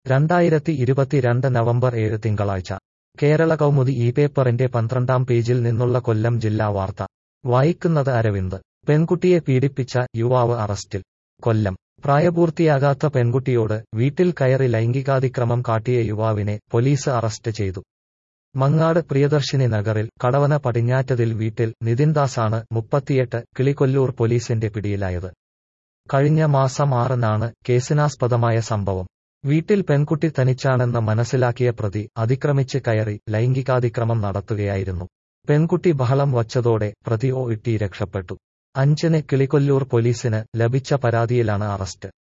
രണ്ടായിരത്തി ഇരുപത്തിരണ്ട് നവംബർ ഏഴ് തിങ്കളാഴ്ച കേരള കൗമുദി ഈ പേപ്പറിന്റെ പന്ത്രണ്ടാം പേജിൽ നിന്നുള്ള കൊല്ലം ജില്ലാ വാർത്ത വായിക്കുന്നത് അരവിന്ദ് പെൺകുട്ടിയെ പീഡിപ്പിച്ച യുവാവ് അറസ്റ്റിൽ കൊല്ലം പ്രായപൂർത്തിയാകാത്ത പെൺകുട്ടിയോട് വീട്ടിൽ കയറി ലൈംഗികാതിക്രമം കാട്ടിയ യുവാവിനെ പോലീസ് അറസ്റ്റ് ചെയ്തു മങ്ങാട് പ്രിയദർശിനി നഗറിൽ കടവന പടിഞ്ഞാറ്റതിൽ വീട്ടിൽ നിതിൻദാസാണ് മുപ്പത്തിയെട്ട് കിളികൊല്ലൂർ പോലീസിന്റെ പിടിയിലായത് കഴിഞ്ഞ മാസം ആറിനാണ് കേസിനാസ്പദമായ സംഭവം വീട്ടിൽ പെൺകുട്ടി തനിച്ചാണെന്ന് മനസ്സിലാക്കിയ പ്രതി അതിക്രമിച്ച് കയറി ലൈംഗികാതിക്രമം നടത്തുകയായിരുന്നു പെൺകുട്ടി ബഹളം വച്ചതോടെ പ്രതി ഓ ഇട്ടി രക്ഷപ്പെട്ടു അഞ്ചിന് കിളികൊല്ലൂർ പോലീസിന് ലഭിച്ച പരാതിയിലാണ് അറസ്റ്റ്